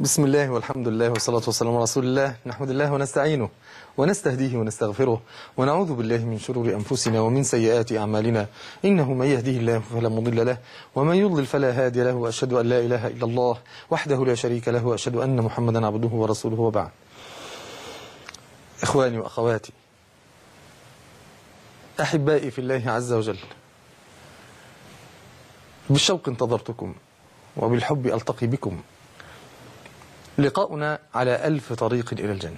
بسم الله والحمد لله والصلاة والسلام على رسول الله نحمد الله ونستعينه ونستهديه ونستغفره ونعوذ بالله من شرور أنفسنا ومن سيئات أعمالنا إنه من يهديه الله فلا مضل له ومن يضلل فلا هادي له وأشهد أن لا إله إلا الله وحده لا شريك له وأشهد أن محمدا عبده ورسوله وبعد إخواني وأخواتي أحبائي في الله عز وجل بالشوق انتظرتكم وبالحب ألتقي بكم لقاؤنا على ألف طريق إلى الجنة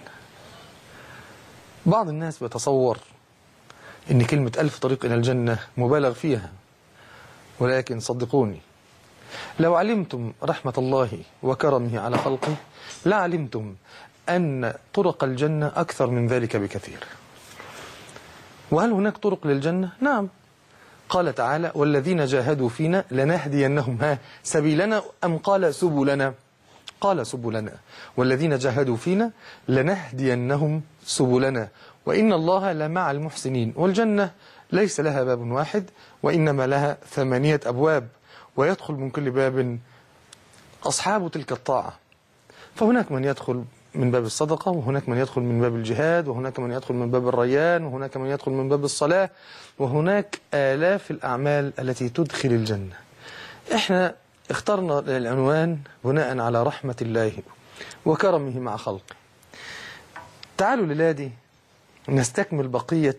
بعض الناس بيتصور أن كلمة ألف طريق إلى الجنة مبالغ فيها ولكن صدقوني لو علمتم رحمة الله وكرمه على خلقه لعلمتم أن طرق الجنة أكثر من ذلك بكثير وهل هناك طرق للجنة؟ نعم قال تعالى والذين جاهدوا فينا لنهدينهم ها سبيلنا أم قال سبلنا قال سبلنا والذين جاهدوا فينا لنهدينهم سبلنا وإن الله لمع المحسنين والجنة ليس لها باب واحد وإنما لها ثمانية أبواب ويدخل من كل باب أصحاب تلك الطاعة فهناك من يدخل من باب الصدقة وهناك من يدخل من باب الجهاد وهناك من يدخل من باب الريان وهناك من يدخل من باب الصلاة وهناك آلاف الأعمال التي تدخل الجنة احنا اخترنا العنوان بناء على رحمة الله وكرمه مع خلقه تعالوا للادي نستكمل بقية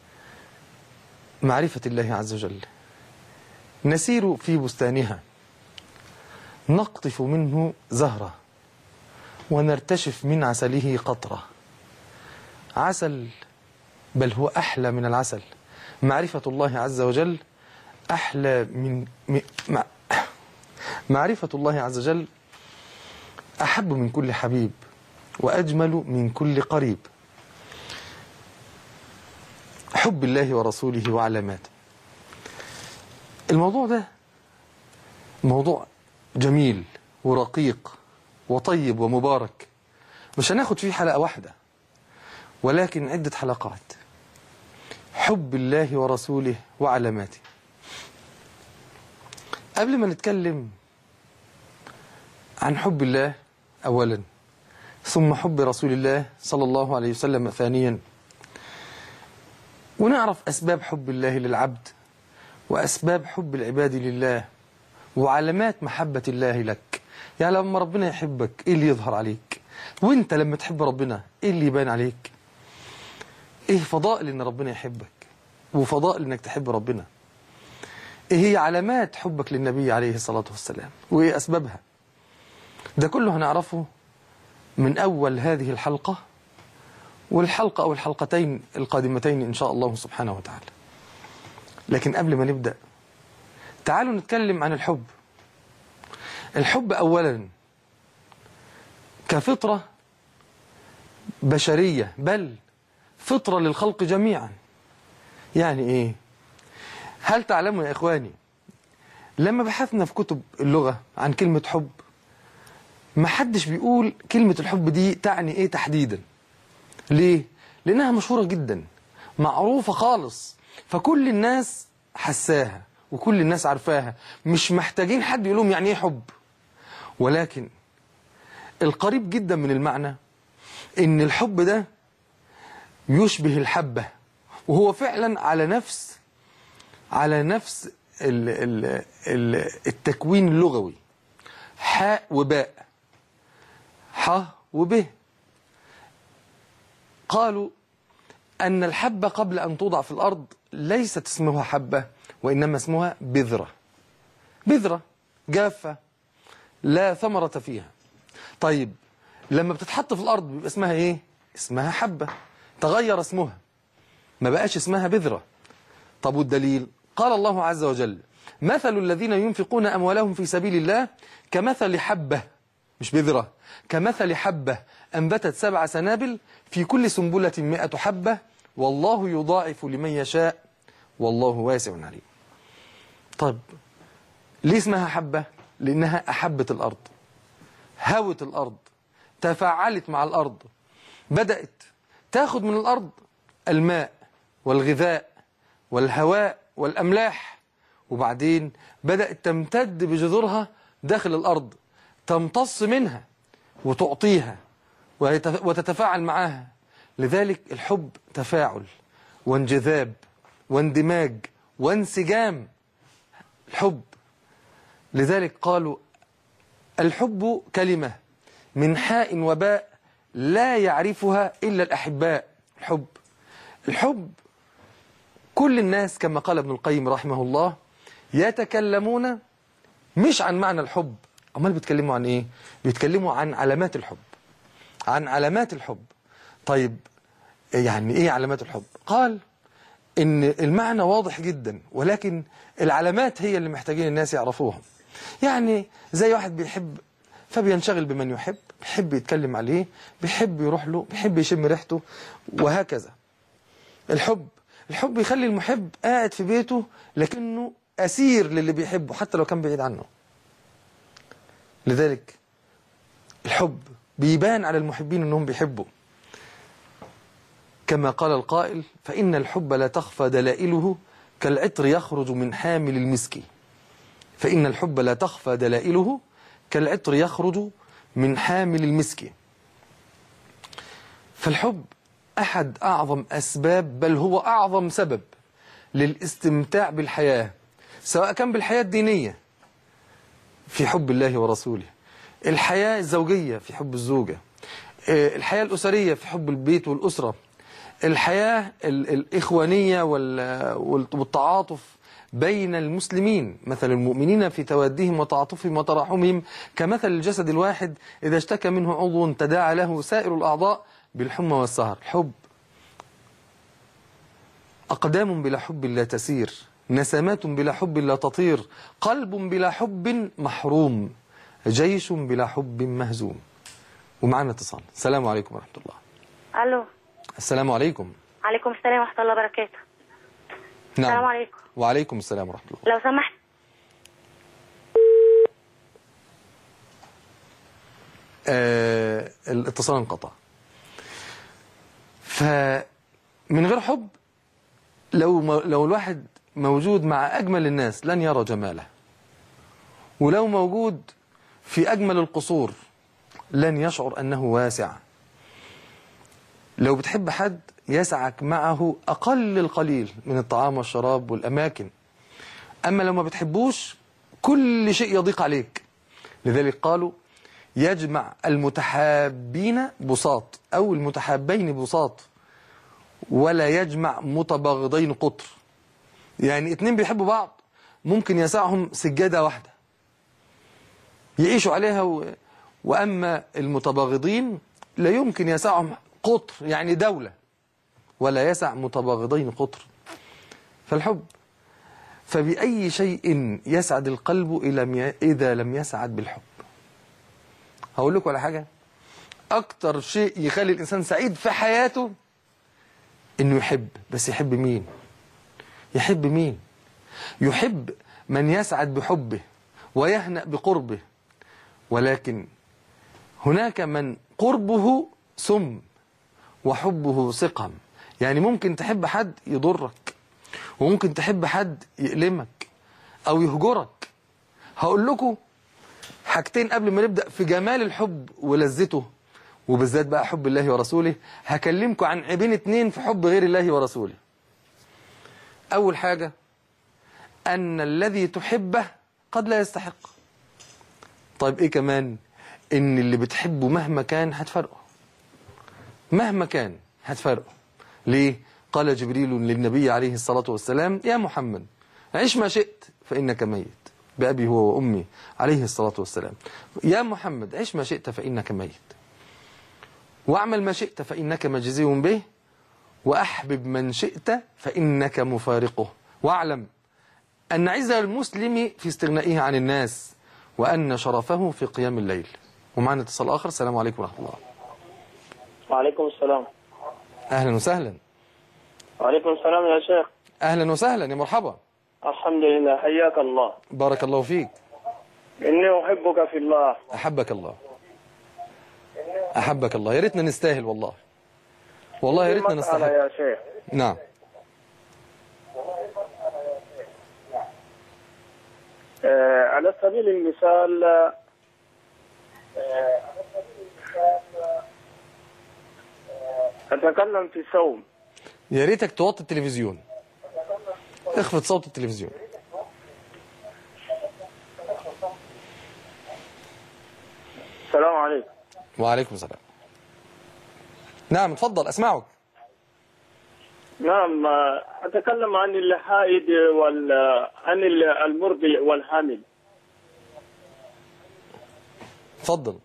معرفة الله عز وجل نسير في بستانها نقطف منه زهرة ونرتشف من عسله قطرة عسل بل هو أحلى من العسل معرفة الله عز وجل أحلى من م... مع... معرفة الله عز وجل أحب من كل حبيب وأجمل من كل قريب حب الله ورسوله وعلاماته الموضوع ده موضوع جميل ورقيق وطيب ومبارك مش هناخد فيه حلقة واحدة ولكن عدة حلقات حب الله ورسوله وعلاماته قبل ما نتكلم عن حب الله أولا ثم حب رسول الله صلى الله عليه وسلم ثانيا ونعرف أسباب حب الله للعبد وأسباب حب العباد لله وعلامات محبة الله لك يعني لما ربنا يحبك إيه اللي يظهر عليك وانت لما تحب ربنا إيه اللي يبان عليك إيه فضائل إن ربنا يحبك وفضائل إنك تحب ربنا إيه هي علامات حبك للنبي عليه الصلاة والسلام وإيه أسبابها ده كله هنعرفه من أول هذه الحلقة والحلقة أو الحلقتين القادمتين إن شاء الله سبحانه وتعالى لكن قبل ما نبدأ تعالوا نتكلم عن الحب الحب أولا كفطرة بشرية بل فطرة للخلق جميعا يعني إيه هل تعلموا يا إخواني لما بحثنا في كتب اللغة عن كلمة حب ما حدش بيقول كلمة الحب دي تعني ايه تحديدا ليه؟ لانها مشهورة جدا معروفة خالص فكل الناس حساها وكل الناس عارفاها مش محتاجين حد يقول لهم يعني ايه حب ولكن القريب جدا من المعنى ان الحب ده يشبه الحبة وهو فعلا على نفس على نفس ال ال ال التكوين اللغوي حاء وباء ح وب قالوا أن الحبة قبل أن توضع في الأرض ليست اسمها حبة وإنما اسمها بذرة بذرة جافة لا ثمرة فيها طيب لما بتتحط في الأرض بيبقى اسمها إيه؟ اسمها حبة تغير اسمها ما بقاش اسمها بذرة طب والدليل قال الله عز وجل مثل الذين ينفقون أموالهم في سبيل الله كمثل حبة مش بذرة كمثل حبة أنبتت سبع سنابل في كل سنبلة مئة حبة والله يضاعف لمن يشاء والله واسع عليم طيب ليه اسمها حبة لأنها أحبت الأرض هوت الأرض تفاعلت مع الأرض بدأت تاخد من الأرض الماء والغذاء والهواء والأملاح وبعدين بدأت تمتد بجذورها داخل الأرض تمتص منها وتعطيها ويتف- وتتفاعل معها لذلك الحب تفاعل وانجذاب واندماج وانسجام الحب لذلك قالوا الحب كلمة من حاء وباء لا يعرفها إلا الأحباء الحب الحب كل الناس كما قال ابن القيم رحمه الله يتكلمون مش عن معنى الحب امال بيتكلموا عن ايه بيتكلموا عن علامات الحب عن علامات الحب طيب يعني ايه علامات الحب قال ان المعنى واضح جدا ولكن العلامات هي اللي محتاجين الناس يعرفوها يعني زي واحد بيحب فبينشغل بمن يحب بيحب يتكلم عليه بيحب يروح له بيحب يشم ريحته وهكذا الحب الحب يخلي المحب قاعد في بيته لكنه أسير للي بيحبه حتى لو كان بعيد عنه لذلك الحب بيبان على المحبين أنهم بيحبوا كما قال القائل فإن الحب لا تخفى دلائله كالعطر يخرج من حامل المسك فإن الحب لا تخفى دلائله كالعطر يخرج من حامل المسك فالحب أحد أعظم أسباب بل هو أعظم سبب للاستمتاع بالحياة سواء كان بالحياة الدينية في حب الله ورسوله الحياة الزوجية في حب الزوجة آه، الحياة الأسرية في حب البيت والأسرة الحياة ال- الإخوانية وال- وال- والتعاطف بين المسلمين مثل المؤمنين في توادهم وتعاطفهم وتراحمهم كمثل الجسد الواحد إذا اشتكى منه عضو تداعى له سائر الأعضاء بالحمى والسهر الحب أقدام بلا حب لا تسير نسمات بلا حب لا تطير قلب بلا حب محروم جيش بلا حب مهزوم ومعنا اتصال السلام عليكم ورحمة الله الو السلام عليكم عليكم السلام ورحمه الله وبركاته نعم السلام عليكم وعليكم السلام ورحمة الله لو سمحت آه الاتصال انقطع فمن غير حب لو م- لو الواحد موجود مع أجمل الناس لن يرى جماله ولو موجود في أجمل القصور لن يشعر أنه واسع لو بتحب حد يسعك معه أقل القليل من الطعام والشراب والأماكن أما لو ما بتحبوش كل شيء يضيق عليك لذلك قالوا يجمع المتحابين بساط أو المتحابين بساط ولا يجمع متباغضين قطر يعني اتنين بيحبوا بعض ممكن يسعهم سجادة واحدة يعيشوا عليها و... وأما المتباغضين لا يمكن يسعهم قطر يعني دولة ولا يسع متباغضين قطر فالحب فبأي شيء يسعد القلب إلى- إذا لم يسعد بالحب هقول لكم على حاجة أكتر شيء يخلي الإنسان سعيد في حياته إنه يحب بس يحب مين يحب مين يحب من يسعد بحبه ويهنأ بقربه ولكن هناك من قربه سم وحبه سقم يعني ممكن تحب حد يضرك وممكن تحب حد يألمك أو يهجرك هقول لكم حاجتين قبل ما نبدأ في جمال الحب ولذته وبالذات بقى حب الله ورسوله هكلمكم عن عيبين اتنين في حب غير الله ورسوله أول حاجة أن الذي تحبه قد لا يستحق طيب إيه كمان إن اللي بتحبه مهما كان هتفرقه مهما كان هتفرقه ليه قال جبريل للنبي عليه الصلاة والسلام يا محمد عيش ما شئت فإنك ميت بأبي هو وأمي عليه الصلاة والسلام يا محمد عيش ما شئت فإنك ميت واعمل ما شئت فإنك مجزي به وأحبب من شئت فإنك مفارقه واعلم أن عز المسلم في استغنائه عن الناس وأن شرفه في قيام الليل ومعنا اتصال آخر السلام عليكم ورحمة الله وعليكم السلام أهلا وسهلا وعليكم السلام يا شيخ أهلا وسهلا يا مرحبا الحمد لله حياك الله بارك الله فيك إني أحبك في الله أحبك الله أحبك الله يا ريتنا نستاهل والله والله يا ريتنا مسألة نستحق يا شيخ نعم آه على سبيل المثال آه أتكلم في صوم يا ريتك توطي التلفزيون اخفض صوت التلفزيون السلام عليكم وعليكم السلام نعم اتفضل اسمعك نعم آه، أتكلم عن الحائض وال عن المرضع والحامل اتفضل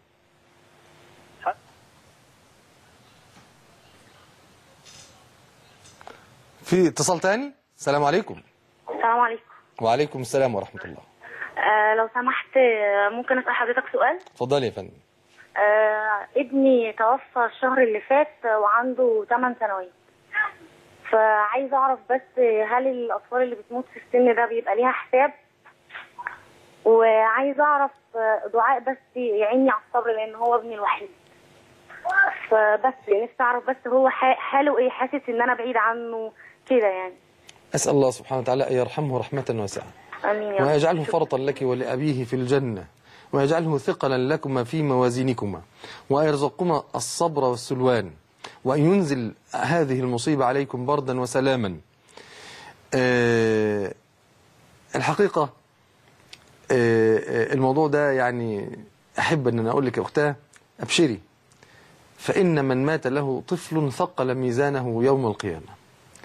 في اتصال تاني السلام عليكم السلام عليكم وعليكم السلام ورحمة الله آه لو سمحت آه، ممكن اسال حضرتك سؤال اتفضلي يا فندم آه ابني توفى الشهر اللي فات آه، وعنده 8 سنوات فعايزه اعرف بس هل الاطفال اللي بتموت في السن ده بيبقى ليها حساب وعايزه اعرف آه، دعاء بس يعيني على الصبر لان هو ابني الوحيد فبس نفسي اعرف بس هو ح- حاله ايه حاسس ان انا بعيد عنه كده يعني أسأل الله سبحانه وتعالى أن يرحمه رحمة واسعة امين يا رب. ويجعله فرطا لك ولأبيه في الجنة ويجعله ثقلا لكما في موازينكما ويرزقكما الصبر والسلوان وأن ينزل هذه المصيبة عليكم بردا وسلاما آه، الحقيقة آه، آه، الموضوع ده يعني أحب أن أنا أقول لك يا أختاه أبشري فإن من مات له طفل ثقل ميزانه يوم القيامة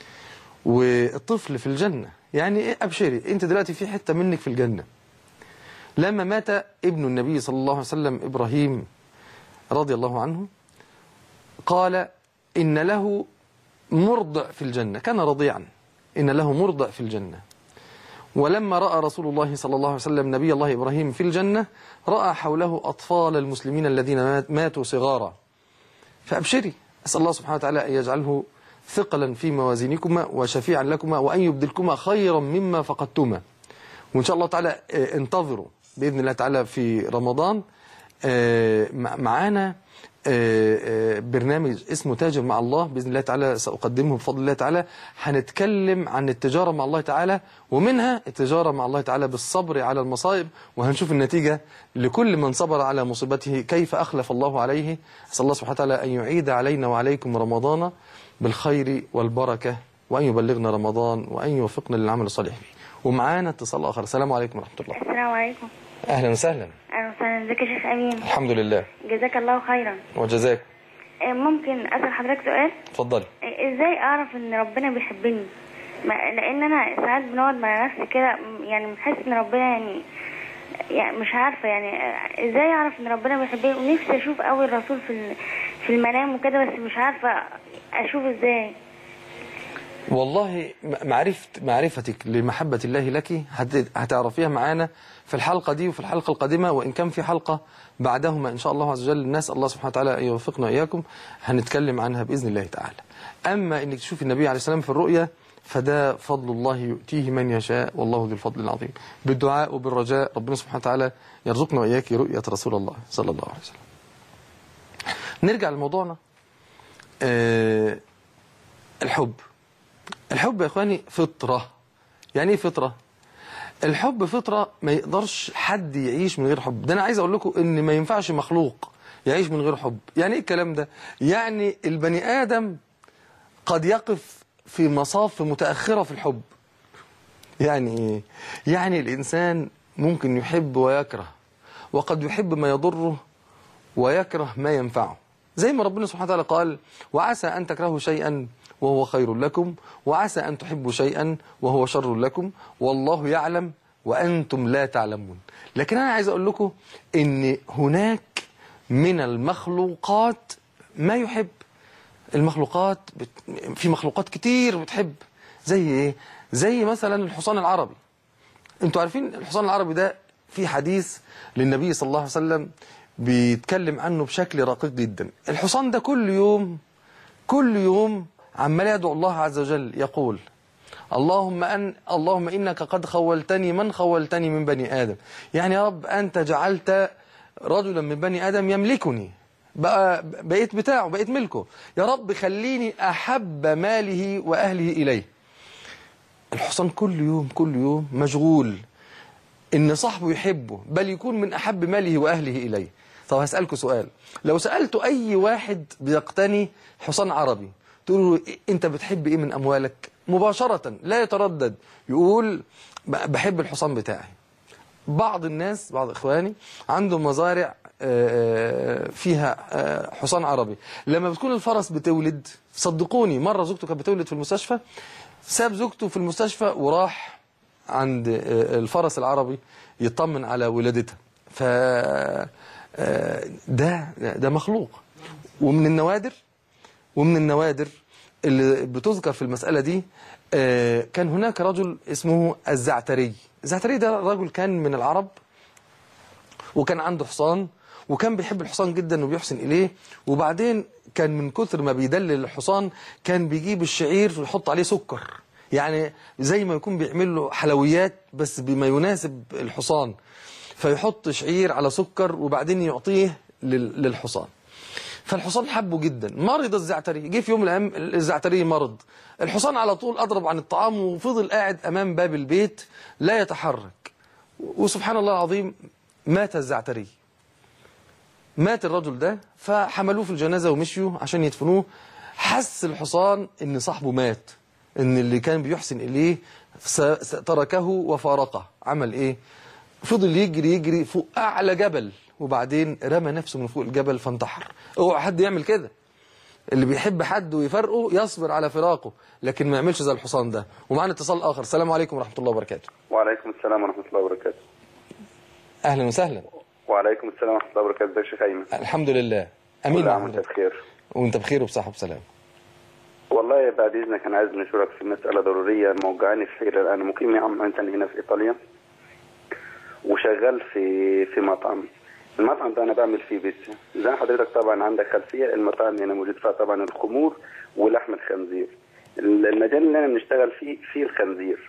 والطفل في الجنة يعني إيه أبشري أنت دلوقتي في حتة منك في الجنة لما مات ابن النبي صلى الله عليه وسلم إبراهيم رضي الله عنه قال إن له مرضع في الجنة كان رضيعا إن له مرضع في الجنة ولما رأى رسول الله صلى الله عليه وسلم نبي الله إبراهيم في الجنة رأى حوله أطفال المسلمين الذين مات- ماتوا صغارا فأبشري أسأل الله سبحانه وتعالى أن يجعله ثقلا في موازينكما وشفيعا لكما وأن يبدلكما خيرا مما فقدتما وإن شاء الله تعالى آه، انتظروا بإذن الله تعالى في رمضان آه، مع- معانا آه، آه، برنامج اسمه تاجر مع الله بإذن الله تعالى سأقدمه بفضل الله تعالى هنتكلم عن التجارة مع الله تعالى ومنها التجارة مع الله تعالى بالصبر على المصائب وهنشوف النتيجة لكل من صبر على مصيبته كيف أخلف الله عليه أسأل الله سبحانه وتعالى أن يعيد علينا وعليكم رمضان بالخير والبركة وأن يبلغنا رمضان وأن يوفقنا للعمل الصالح فيه ومعانا اتصال آخر السلام عليكم ورحمة الله السلام عليكم أهلا وسهلا اهلا وسهلا ازيك يا شيخ امين الحمد لله جزاك الله خيرا وجزاك آه، ممكن اسال حضرتك سؤال اتفضلي آه، ازاي اعرف ان ربنا بيحبني ما لان انا ساعات بنقعد مع نفسي كده م- يعني بحس ان ربنا يعني يعني مش عارفه يعني آه، ازاي اعرف ان ربنا بيحبني ونفسي اشوف قوي الرسول في ال- في المنام وكده بس مش عارفه اشوف ازاي والله م- معرفة معرفتك لمحبة الله لك هت- هتعرفيها معانا في الحلقة دي وفي الحلقة القادمة وإن كان في حلقة بعدهما إن شاء الله عز وجل نسأل الله سبحانه وتعالى أن يوفقنا وإياكم هنتكلم عنها بإذن الله تعالى أما إنك تشوفي النبي عليه السلام في الرؤيا فده فضل الله يؤتيه من يشاء والله ذو الفضل العظيم بالدعاء وبالرجاء ربنا سبحانه وتعالى يرزقنا وإياك رؤية رسول الله صلى الله عليه وسلم نرجع لموضوعنا آه الحب الحب يا اخواني فطرة يعني ايه فطرة الحب فطرة ما يقدرش حد يعيش من غير حب ده انا عايز اقول لكم ان ما ينفعش مخلوق يعيش من غير حب يعني ايه الكلام ده يعني البني ادم قد يقف في مصاف متأخرة في الحب يعني ايه يعني الانسان ممكن يحب ويكره وقد يحب ما يضره ويكره ما ينفعه زي ما ربنا سبحانه وتعالى قال وعسى أن تكرهوا شيئا وهو خير لكم وعسى أن تحبوا شيئا وهو شر لكم والله يعلم وأنتم لا تعلمون لكن أنا عايز أقول لكم إن هناك من المخلوقات ما يحب المخلوقات بت... في مخلوقات كتير بتحب زي ايه زي مثلا الحصان العربي انتوا عارفين الحصان العربي ده في حديث للنبي صلى الله عليه وسلم بيتكلم عنه بشكل رقيق جدا الحصان ده كل يوم كل يوم عمال يدعو الله عز وجل يقول اللهم أن اللهم إنك قد خولتني من خولتني من بني آدم يعني يا رب أنت جعلت رجلا من بني آدم يملكني بقى بقيت بتاعه بقيت ملكه يا رب خليني أحب ماله وأهله إليه الحصان كل يوم كل يوم مشغول ان صاحبه يحبه بل يكون من احب ماله واهله اليه طب هسألكوا سؤال لو سألتوا أي واحد بيقتني حصان عربي تقولوا له إيه- أنت بتحب إيه من أموالك مباشرة لا يتردد يقول ب- بحب الحصان بتاعي بعض الناس بعض إخواني عندهم مزارع آه، فيها آه، حصان عربي لما بتكون الفرس بتولد صدقوني مرة زوجته كانت بتولد في المستشفى ساب زوجته في المستشفى وراح عند آه، الفرس العربي يطمن على ولادتها ف آه، ده ده مخلوق ومن النوادر ومن النوادر اللي بتذكر في المسألة دي آه، كان هناك رجل اسمه الزعتري الزعتري ده رجل كان من العرب وكان عنده حصان وكان بيحب الحصان جدا وبيحسن إليه وبعدين كان من كثر ما بيدلل الحصان كان بيجيب الشعير ويحط عليه سكر يعني زي ما يكون بيعمل له حلويات بس بما يناسب الحصان فيحط شعير على سكر وبعدين يعطيه لل- للحصان فالحصان حبه جدا مرض الزعتري جه في يوم من الايام الزعتري مرض الحصان على طول اضرب عن الطعام وفضل قاعد امام باب البيت لا يتحرك وسبحان الله العظيم مات الزعتري مات الرجل ده فحملوه في الجنازة ومشيوا عشان يدفنوه حس الحصان ان صاحبه مات ان اللي كان بيحسن اليه س- س- تركه وفارقه عمل ايه فضل يجري يجري فوق اعلى جبل وبعدين رمى نفسه من فوق الجبل فانتحر اوعى حد يعمل كده اللي بيحب حد ويفرقه يصبر على فراقه لكن ما يعملش زي الحصان ده ومعنا اتصال اخر السلام عليكم ورحمه الله وبركاته وعليكم السلام ورحمة الله وبركاته اهلا وسهلا وعليكم السلام ورحمة الله وبركاته ازيك يا شيخ أيمن الحمد لله امين كل يا عام وانت حضرتك. بخير وانت بخير وبصحه وسلام والله بعد إذنك أنا عايز نشورك في مسألة ضرورية موجعاني في حيرة أنا مقيم يا عم أنت هنا في إيطاليا وشغال في في مطعم المطعم ده أنا بعمل فيه بيتزا زي ما حضرتك طبعا عندك خلفية المطاعم هنا موجود فيها طبعا الخمور ولحم الخنزير المجال اللي أنا بنشتغل فيه فيه الخنزير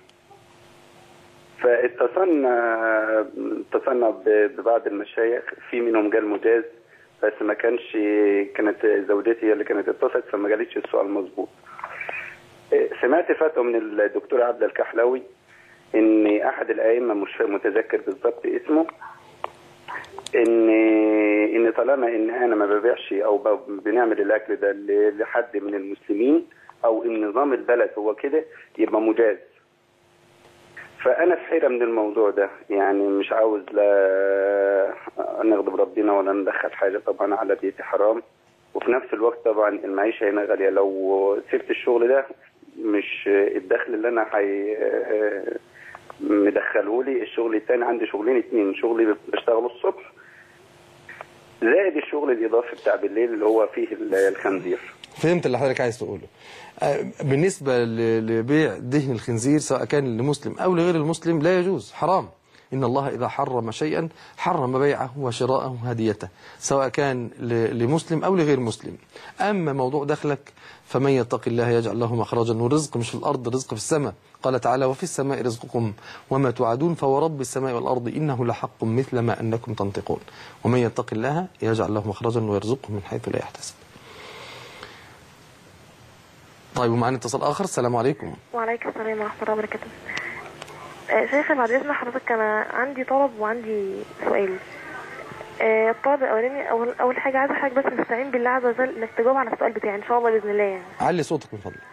فاتصلنا اتصلنا ب- ببعض المشايخ في منهم قال مجاز بس ما كانش كانت زوجتي هي اللي كانت اتصلت فما قالتش السؤال مظبوط إيه، سمعت فتوى من الدكتور عبد الكحلاوي ان احد الائمه مش متذكر بالضبط اسمه ان ان طالما ان انا ما ببيعش او ب- بنعمل الاكل ده ل- لحد من المسلمين او ان نظام البلد هو كده يبقى مجاز فانا في حيره من الموضوع ده يعني مش عاوز لا نغضب ربنا ولا ندخل حاجه طبعا على بيتي حرام وفي نفس الوقت طبعا المعيشه هنا غاليه لو سبت الشغل ده مش الدخل اللي انا حي مدخله لي الشغل التاني عندي شغلين اتنين شغلي بشتغله الصبح زائد الشغل الاضافي بتاع بالليل اللي هو فيه الخنزير فهمت اللي حضرتك عايز تقوله آه، بالنسبة ل- لبيع دهن الخنزير سواء كان لمسلم أو لغير المسلم لا يجوز حرام إن الله إذا حرم شيئا حرم بيعه وشراءه هديته سواء كان ل- لمسلم أو لغير مسلم أما موضوع دخلك فمن يتق الله يجعل له مخرجا والرزق مش في الأرض الرزق في السماء قال تعالى وفي السماء رزقكم وما توعدون فورب السماء والأرض إنه لحق مثل ما أنكم تنطقون ومن يتق الله يجعل له مخرجا ويرزقه من حيث لا يحتسب طيب ومعنا اتصال آخر السلام عليكم وعليكم السلام ورحمة الله وبركاته آه، شيخة بعد إذن حضرتك أنا عندي طلب وعندي سؤال آه، الطلب الأولاني أول أول حاجة عايزة حضرتك بس نستعين بالله عز وجل إنك تجاوب على السؤال بتاعي إن شاء الله بإذن الله يعني علي صوتك من فضلك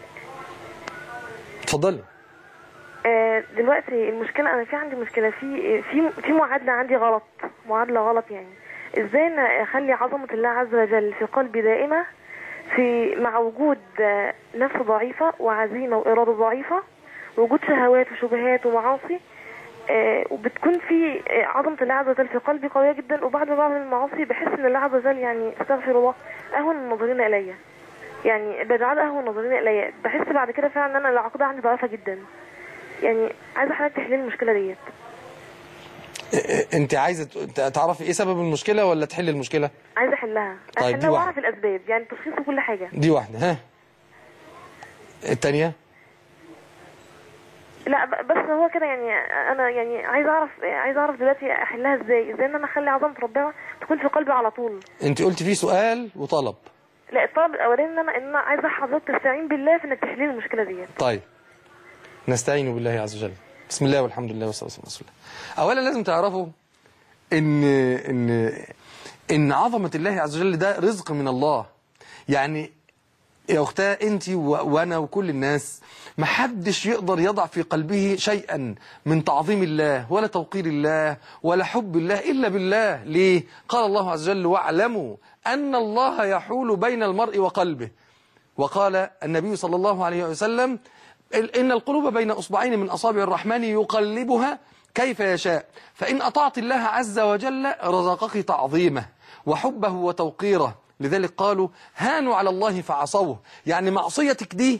اتفضلي آه، دلوقتي المشكلة أنا في عندي مشكلة في في في معادلة عندي غلط معادلة غلط يعني إزاي أنا أخلي عظمة الله عز وجل في قلبي دائمة في مع وجود آه، نفس ضعيفة وعزيمة وإرادة ضعيفة وجود شهوات وشبهات ومعاصي آه، وبتكون في آه، عظمة الله عز وجل في قلبي قوية جدا وبعد ما بعمل المعاصي بحس ان الله عز وجل يعني استغفر الله اهون الناظرين الي يعني بجعل اهون الناظرين الي بحس بعد كده فعلا ان انا العقيدة عندي ضعيفة جدا يعني عايزة حضرتك تحليل المشكلة ديت اه، انت عايزه ت- تعرفي ايه سبب المشكله ولا تحل المشكله عايزة احلها طيب، دي احلها واحدة. واعرف الاسباب يعني تشخيص وكل حاجة دي واحده ها الثانيه لا ب- بس هو كده يعني انا يعني عايزه اعرف عايزه اعرف دلوقتي احلها ازاي ازاي ان انا اخلي عظمه ربنا تكون في قلبي على طول انت قلت فيه سؤال وطلب لا الطلب الاولاني ان انا ان انا عايزه حضرتك تستعين بالله في انك تحلي لي المشكله ديت طيب نستعين بالله عز وجل بسم الله والحمد لله والصلاه والسلام على رسول الله اولا لازم تعرفوا ان ان ان عظمة الله عز وجل ده رزق من الله يعني يا اختها انت و- وانا وكل الناس ما حدش يقدر يضع في قلبه شيئا من تعظيم الله ولا توقير الله ولا حب الله الا بالله ليه قال الله عز وجل واعلموا ان الله يحول بين المرء وقلبه وقال النبي صلى الله عليه وسلم ال- إن القلوب بين أصبعين من أصابع الرحمن يقلبها كيف يشاء فإن أطعت الله عز وجل رزقك تعظيمه وحبه وتوقيره لذلك قالوا هانوا على الله فعصوه يعني معصيتك دي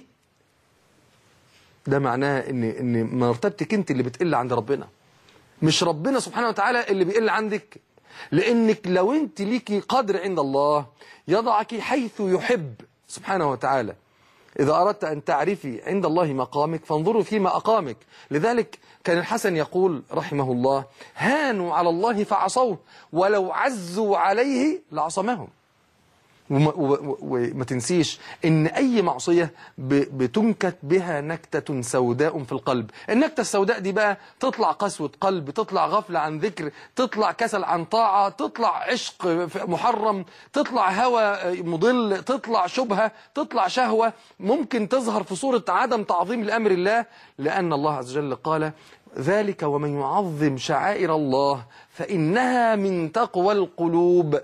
ده معناه ان ان مرتبتك انت اللي بتقل عند ربنا مش ربنا سبحانه وتعالى اللي بيقل عندك لانك لو انت ليكي قدر عند الله يضعك حيث يحب سبحانه وتعالى إذا أردت أن تعرفي عند الله مقامك فانظروا فيما أقامك لذلك كان الحسن يقول رحمه الله هانوا على الله فعصوه ولو عزوا عليه لعصمهم وما, و- وما تنسيش ان اي معصية ب- بتنكت بها نكتة سوداء في القلب النكتة السوداء دي بقى تطلع قسوة قلب تطلع غفلة عن ذكر تطلع كسل عن طاعة تطلع عشق محرم تطلع هوى مضل تطلع شبهة تطلع شهوة ممكن تظهر في صورة عدم تعظيم لأمر الله لأن الله عز وجل قال ذلك ومن يعظم شعائر الله فإنها من تقوى القلوب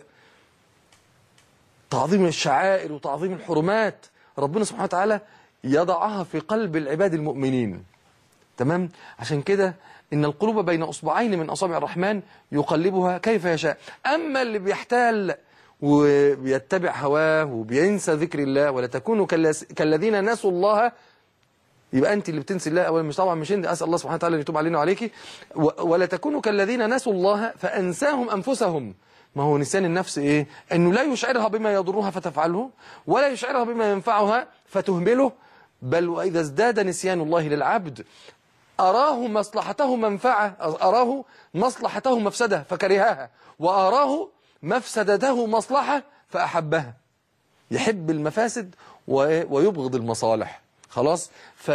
تعظيم الشعائر وتعظيم الحرمات ربنا سبحانه وتعالى يضعها في قلب العباد المؤمنين تمام عشان كده إن القلوب بين أصبعين من أصابع الرحمن يقلبها كيف يشاء أما اللي بيحتال وبيتبع هواه وبينسى ذكر الله ولا تكونوا كالذ- كالذين نسوا الله يبقى انت اللي بتنسي الله اولا مش طبعا مش انت اسال الله سبحانه وتعالى ان يتوب علينا وعليكي و- ولا تكونوا كالذين نسوا الله فانساهم انفسهم ما هو نسيان النفس ايه انه لا يشعرها بما يضرها فتفعله ولا يشعرها بما ينفعها فتهمله بل واذا ازداد نسيان الله للعبد أراه مصلحته منفعة أراه مصلحته مفسدة فكرهها وأراه مفسدته مصلحة فأحبها يحب المفاسد و- ويبغض المصالح خلاص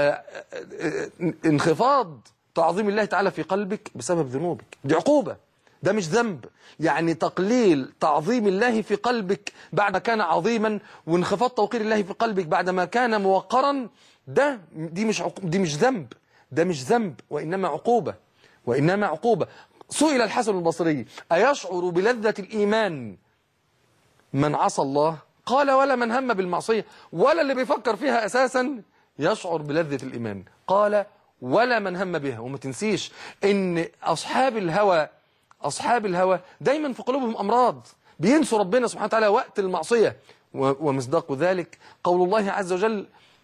فانخفاض تعظيم الله تعالى في قلبك بسبب ذنوبك دي عقوبة ده مش ذنب يعني تقليل تعظيم الله في قلبك بعد ما كان عظيما وانخفاض توقير الله في قلبك بعد ما كان موقرا ده دي مش عق... دي مش ذنب ده مش ذنب وإنما عقوبة وإنما عقوبة سئل الحسن البصري أيشعر بلذة الإيمان من عصى الله قال ولا من هم بالمعصية ولا اللي بيفكر فيها أساسا يشعر بلذة الإيمان قال ولا من هم بها وما تنسيش إن أصحاب الهوى أصحاب الهوى دايما في قلوبهم أمراض بينسوا ربنا سبحانه وتعالى وقت المعصية و- ومصداق ذلك قول الله عز وجل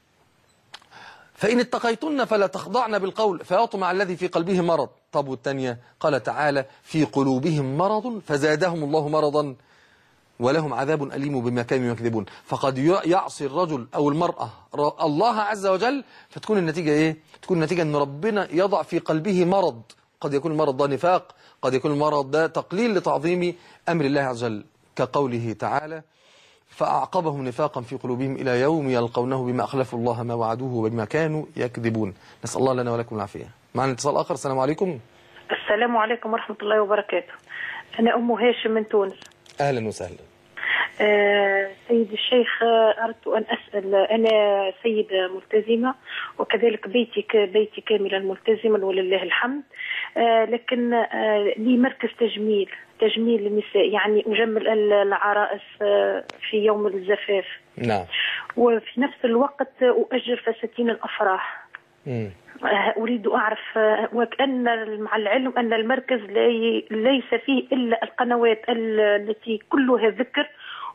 فإن اتقيتن فلا تخضعن بالقول فيطمع الذي في قلبه مرض طب والتانية قال تعالى في قلوبهم مرض فزادهم الله مرضا ولهم عذاب أليم بما كانوا يكذبون فقد ي- يعصي الرجل أو المرأة ر- الله عز وجل فتكون النتيجة إيه؟ تكون النتيجة أن ربنا يضع في قلبه مرض قد يكون المرض ده نفاق قد يكون المرض ده تقليل لتعظيم أمر الله عز وجل كقوله تعالى فأعقبهم نفاقا في قلوبهم إلى يوم يلقونه بما أخلفوا الله ما وعدوه وبما كانوا يكذبون نسأل الله لنا ولكم العافية معنا اتصال آخر السلام عليكم السلام عليكم ورحمة الله وبركاته أنا أم هاشم من تونس أهلا وسهلا آه، سيد الشيخ آه، أردت أن أسأل أنا سيدة ملتزمة وكذلك بيتي ك- بيتي كاملا ملتزما ولله الحمد آه، لكن آه، لي مركز تجميل تجميل النساء يعني أجمل ال- العرائس آه، في يوم الزفاف نعم وفي نفس الوقت أؤجر فساتين الأفراح مم. آه، أريد أعرف آه، وكأن مع العلم أن المركز لي- ليس فيه إلا القنوات ال- التي كلها ذكر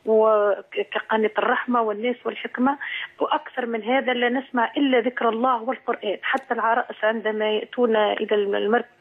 وكقناة الرحمة والناس والحكمة وأكثر من هذا لا نسمع إلا ذكر الله والقرآن حتى العرائس عندما يأتون إلى المركز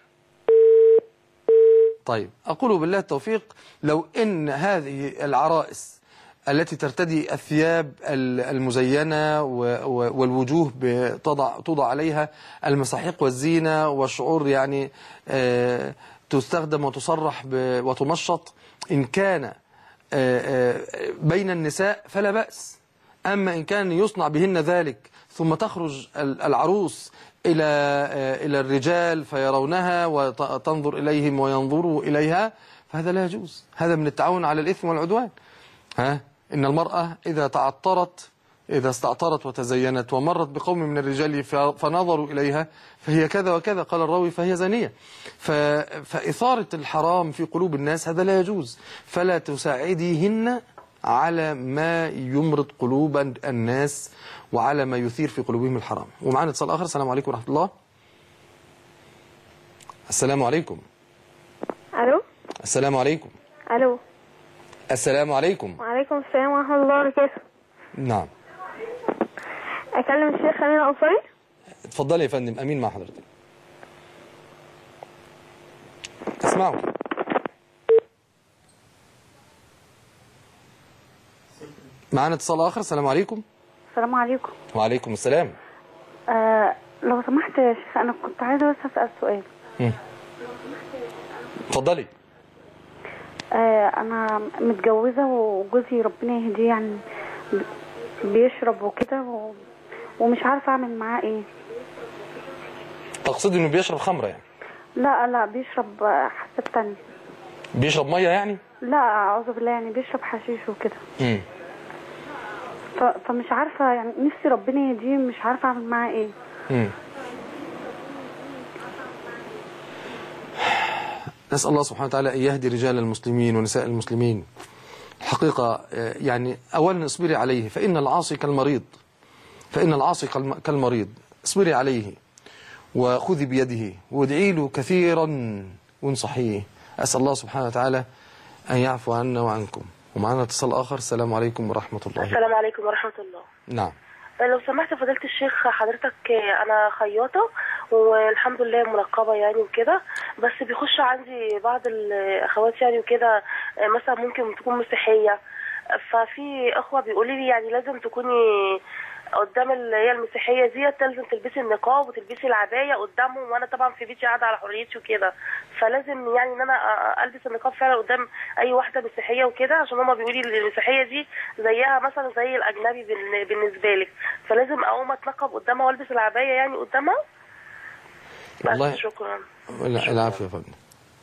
طيب أقول بالله التوفيق لو إن هذه العرائس التي ترتدي الثياب ال- المزينة و- و- والوجوه بتضع توضع عليها المساحيق والزينة والشعور يعني آه، تستخدم وتصرح ب- وتمشط إن كان آه، آه، بين النساء فلا بأس أما إن كان يصنع بهن ذلك ثم تخرج ال- العروس إلى آه، إلى الرجال فيرونها وتنظر إليهم وينظروا إليها فهذا لا يجوز هذا من التعاون على الإثم والعدوان ها إن المرأة إذا تعطرت إذا استعطرت وتزينت ومرت بقوم من الرجال ف- فنظروا إليها فهي كذا وكذا قال الراوي فهي زانية ف... فإثارة الحرام في قلوب الناس هذا لا يجوز فلا تساعديهن على ما يمرض قلوب الناس وعلى ما يثير في قلوبهم الحرام ومعنا اتصال آخر السلام عليكم ورحمة الله السلام عليكم الو السلام عليكم الو السلام عليكم وعليكم السلام ورحمه الله وبركاته نعم اكلم الشيخ امين الانصاري اتفضلي يا فندم امين مع حضرتك اسمعوا معانا اتصال اخر السلام عليكم السلام عليكم وعليكم السلام آه لو سمحت يا شيخ انا كنت عايزه بس اسال سؤال مم. اتفضلي آه انا متجوزه وجوزي ربنا يهديه يعني بيشرب وكده و... ومش عارفه اعمل معاه ايه تقصدي انه بيشرب خمره يعني لا لا بيشرب آه، حاجات تانية بيشرب ميه يعني لا اعوذ بالله يعني بيشرب حشيش وكده مم. ف... فمش عارفه يعني نفسي ربنا يهديه مش عارفه اعمل معاه ايه مم. نسأل الله سبحانه وتعالى أن يهدي رجال المسلمين ونساء المسلمين الحقيقة آه، يعني أولا اصبري عليه فإن العاصي كالمريض فإن العاصي كالم- كالمريض اصبري عليه وخذي بيده وادعي له كثيرا وانصحيه أسأل الله سبحانه وتعالى أن يعفو عنا وعنكم ومعنا اتصال آخر السلام عليكم ورحمة الله السلام عليكم ورحمة الله نعم لو سمحت فضيلة الشيخ حضرتك أنا خياطة والحمد لله منقبة يعني وكده بس بيخش عندي بعض الأخوات يعني وكده مثلا ممكن تكون مسيحية ففي أخوة بيقولوا لي يعني لازم تكوني قدام اللي هي المسيحية ديت لازم تلبسي النقاب وتلبسي العباية قدامهم وأنا طبعا في بيتي قاعدة على حريتي وكده فلازم يعني إن أنا ألبس النقاب فعلا قدام أي واحدة مسيحية وكده عشان هما بيقولوا لي المسيحية دي زيها مثلا زي الأجنبي بالن- بالنسبة لك فلازم أقوم أتنقب قدامها وألبس العباية يعني قدامها بس والله شكرا لا العافية يا فندم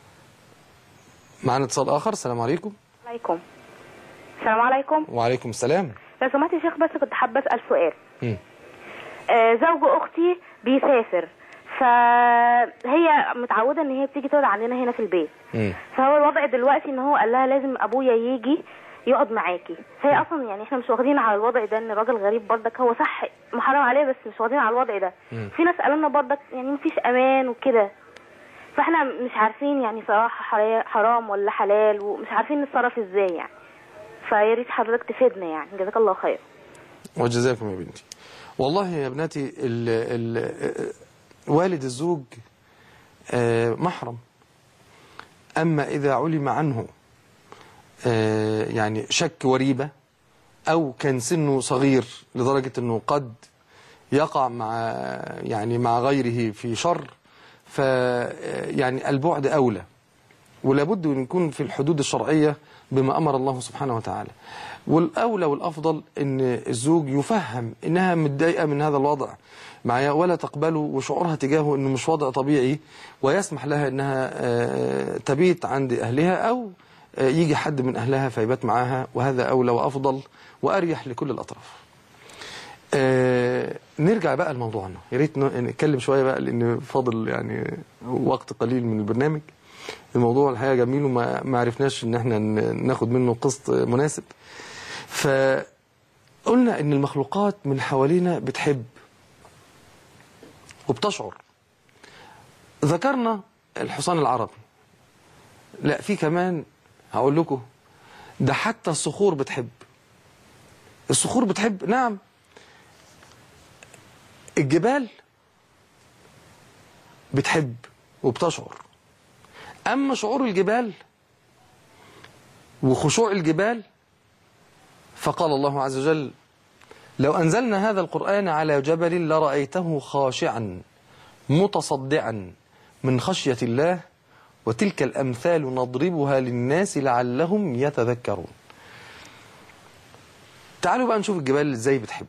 معنا اتصال آخر السلام عليكم عليكم السلام عليكم وعليكم السلام لو سمحت يا شيخ بس كنت حابه اسال سؤال مم. آه زوج اختي بيسافر فهي متعوده ان هي بتيجي تقعد عندنا هنا في البيت مم. فهو الوضع دلوقتي ان هو قال لها لازم ابويا يجي يقعد معاكي فهي اصلا يعني احنا مش واخدين على الوضع ده ان الراجل غريب برضك هو صح محرم عليه بس مش واخدين على الوضع ده مم. في ناس قالوا لنا برضك يعني مفيش امان وكده فاحنا مش عارفين يعني صراحه حرا- حرام ولا حلال ومش عارفين نتصرف ازاي يعني فيا ريت حضرتك تفيدنا يعني جزاك الله خير وجزاكم يا بنتي والله يا ابنتي ال ال والد الزوج آه، محرم أما إذا علم عنه آه، يعني شك وريبة أو كان سنه صغير لدرجة أنه قد يقع مع يعني مع غيره في شر ف يعني البعد أولى ولابد أن يكون في الحدود الشرعية بما أمر الله سبحانه وتعالى والأولى والأفضل أن الزوج يفهم أنها متضايقة من هذا الوضع معايا ولا تقبله وشعورها تجاهه أنه مش وضع طبيعي ويسمح لها أنها آه، تبيت عند أهلها أو آه، يجي حد من أهلها فيبات معاها وهذا أولى وأفضل وأريح لكل الأطراف آه، نرجع بقى لموضوعنا يا ريت ن- نتكلم شويه بقى لان فاضل يعني وقت قليل من البرنامج الموضوع الحقيقه جميل وما ما عرفناش ان احنا ن- ناخد منه قسط مناسب فقلنا ان المخلوقات من حوالينا بتحب وبتشعر ذكرنا الحصان العربي لا في كمان هقول لكم ده حتى الصخور بتحب الصخور بتحب نعم الجبال بتحب وبتشعر أما شعور الجبال وخشوع الجبال فقال الله عز وجل لو أنزلنا هذا القرآن على جبل لرأيته خاشعا متصدعا من خشية الله وتلك الأمثال نضربها للناس لعلهم يتذكرون تعالوا بقى نشوف الجبال ازاي بتحب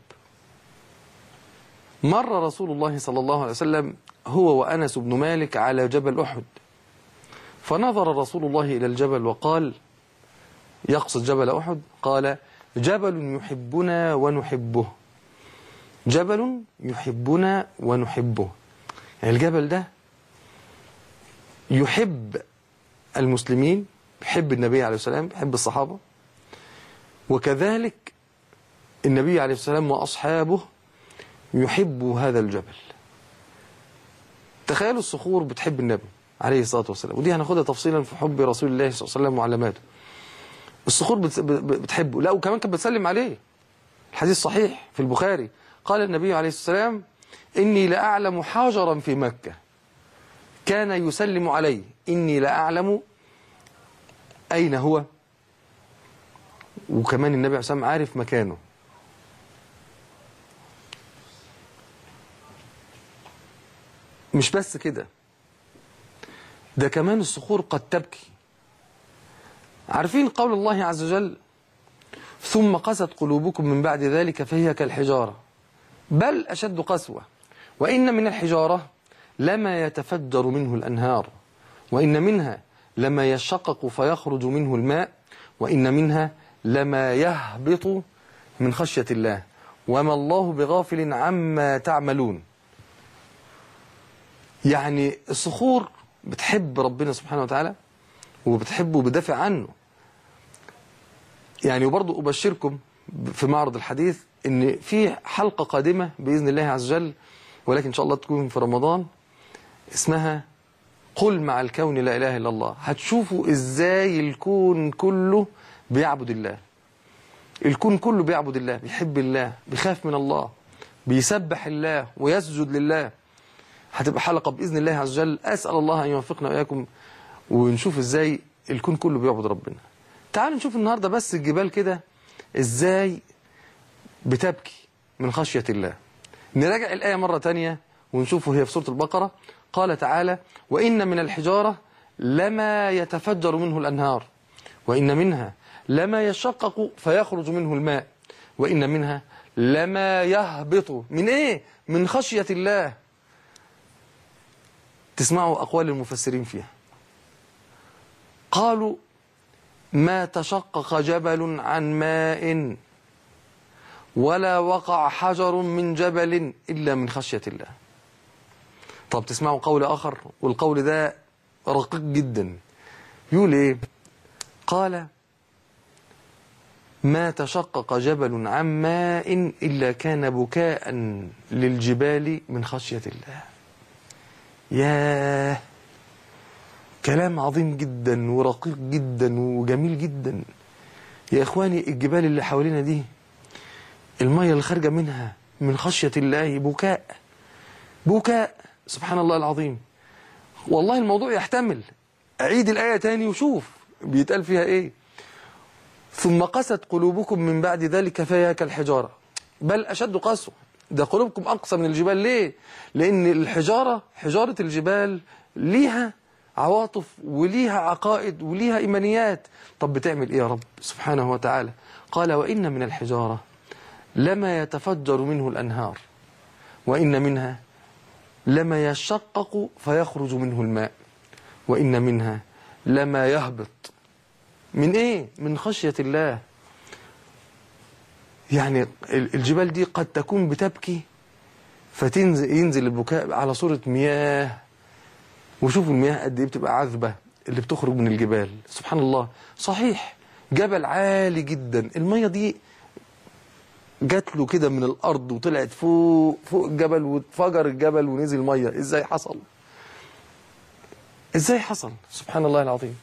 مر رسول الله صلى الله عليه وسلم هو وأنس بن مالك على جبل أحد فنظر رسول الله إلى الجبل وقال يقصد جبل أحد قال جبل يحبنا ونحبه جبل يحبنا ونحبه يعني الجبل ده يحب المسلمين يحب النبي عليه السلام يحب الصحابة وكذلك النبي عليه السلام وأصحابه يحبوا هذا الجبل تخيلوا الصخور بتحب النبي عليه الصلاة والسلام ودي هناخدها تفصيلا في حب رسول الله صلى الله عليه وسلم وعلاماته الصخور بت- ب- بتحبه لا وكمان كانت بتسلم عليه الحديث صحيح في البخاري قال النبي عليه الصلاة والسلام إني لأعلم حجرا في مكة كان يسلم علي إني لأعلم أين هو وكمان النبي عليه الصلاة والسلام عارف مكانه مش بس كده ده كمان الصخور قد تبكي عارفين قول الله عز وجل ثم قست قلوبكم من بعد ذلك فهي كالحجارة بل أشد قسوة وإن من الحجارة لما يتفجر منه الأنهار وإن منها لما يشقق فيخرج منه الماء وإن منها لما يهبط من خشية الله وما الله بغافل عما تعملون يعني الصخور بتحب ربنا سبحانه وتعالى وبتحبه وبدافع عنه يعني وبرضه أبشركم في معرض الحديث ان في حلقة قادمة بإذن الله عز وجل ولكن إن شاء الله تكون في رمضان اسمها قل مع الكون لا إله إلا الله هتشوفوا إزاي الكون كله بيعبد الله الكون كله بيعبد الله بيحب الله بيخاف من الله بيسبح الله ويسجد لله هتبقى حلقة بإذن الله عز وجل أسأل الله أن يوفقنا وإياكم ونشوف إزاي الكون كله بيعبد ربنا تعالوا نشوف النهاردة بس الجبال كده إزاي بتبكي من خشية الله نراجع الآية مرة تانية ونشوفه هي في سورة البقرة قال تعالى وإن من الحجارة لما يتفجر منه الأنهار وإن منها لما يشقق فيخرج منه الماء وإن منها لما يهبط من إيه؟ من خشية الله تسمعوا أقوال المفسرين فيها قالوا ما تشقق جبل عن ماء ولا وقع حجر من جبل إلا من خشية الله طب تسمعوا قول آخر والقول ده رقيق جدا يقول إيه قال ما تشقق جبل عن ماء إلا كان بكاء للجبال من خشية الله ياه كلام عظيم جدا ورقيق جدا وجميل جدا يا إخواني الجبال اللي حوالينا دي المية اللي خارجة منها من خشية الله بكاء بكاء سبحان الله العظيم والله الموضوع يحتمل أعيد الآية تاني وشوف بيتقال فيها إيه ثم قست قلوبكم من بعد ذلك فهي كالحجارة بل أشد قسوة ده قلوبكم أقسى من الجبال ليه لأن الحجارة حجارة الجبال ليها عواطف وليها عقائد وليها إيمانيات طب بتعمل إيه يا رب سبحانه وتعالى قال وإن من الحجارة لما يتفجر منه الأنهار وإن منها لما يشقق فيخرج منه الماء وإن منها لما يهبط من إيه؟ من خشية الله يعني الجبال دي قد تكون بتبكي فتنزل ينزل البكاء على صورة مياه وشوفوا المياه قد ايه بتبقى عذبة اللي بتخرج من الجبال سبحان الله صحيح جبل عالي جدا المية دي جات له كده من الارض وطلعت فوق فوق الجبل واتفجر الجبل ونزل ميه ازاي حصل ازاي حصل سبحان الله العظيم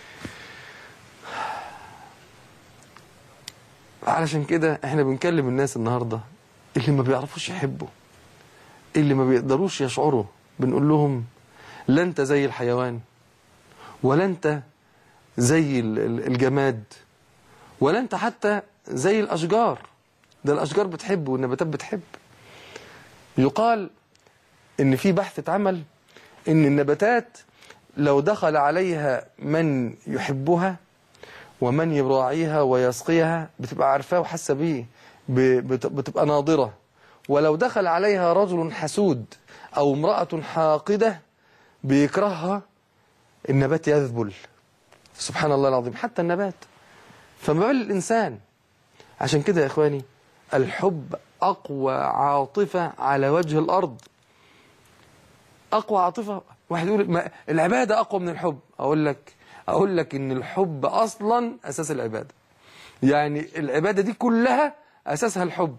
علشان كده احنا بنكلم الناس النهارده اللي ما بيعرفوش يحبوا اللي ما بيقدروش يشعروا بنقول لهم لا انت زي الحيوان ولا انت زي الجماد ولا انت حتى زي الاشجار ده الأشجار بتحب والنباتات بتحب يقال إن في بحث اتعمل إن النباتات لو دخل عليها من يحبها ومن يراعيها ويسقيها بتبقى عارفاه وحاسة بيه بتبقى ناظرة ولو دخل عليها رجل حسود أو امرأة حاقدة بيكرهها النبات يذبل سبحان الله العظيم حتى النبات فما بال الإنسان عشان كده يا إخواني الحب أقوى عاطفة على وجه الأرض أقوى عاطفة واحد يقول ما العبادة أقوى من الحب أقول لك أقول لك إن الحب أصلا أساس العبادة يعني العبادة دي كلها أساسها الحب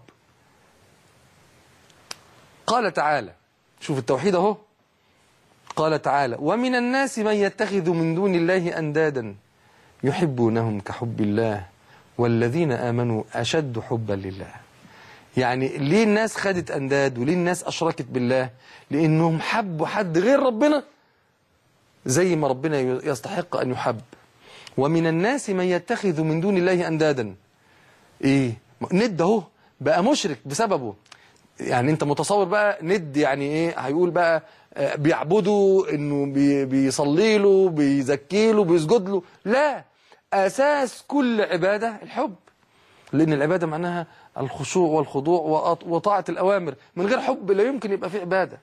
قال تعالى شوف التوحيد أهو قال تعالى ومن الناس من يتخذ من دون الله أندادا يحبونهم كحب الله والذين آمنوا أشد حبا لله يعني ليه الناس خدت أنداد وليه الناس أشركت بالله لأنهم حبوا حد غير ربنا زي ما ربنا يستحق أن يحب ومن الناس من يتخذ من دون الله أندادا إيه ند اهو بقى مشرك بسببه يعني انت متصور بقى ند يعني ايه هيقول بقى آه، بيعبده انه بي بيصلي له بيزكي له بيسجد له لا اساس كل عباده الحب لان العباده معناها الخشوع والخضوع وأط- وطاعه الاوامر من غير حب لا يمكن يبقى في عباده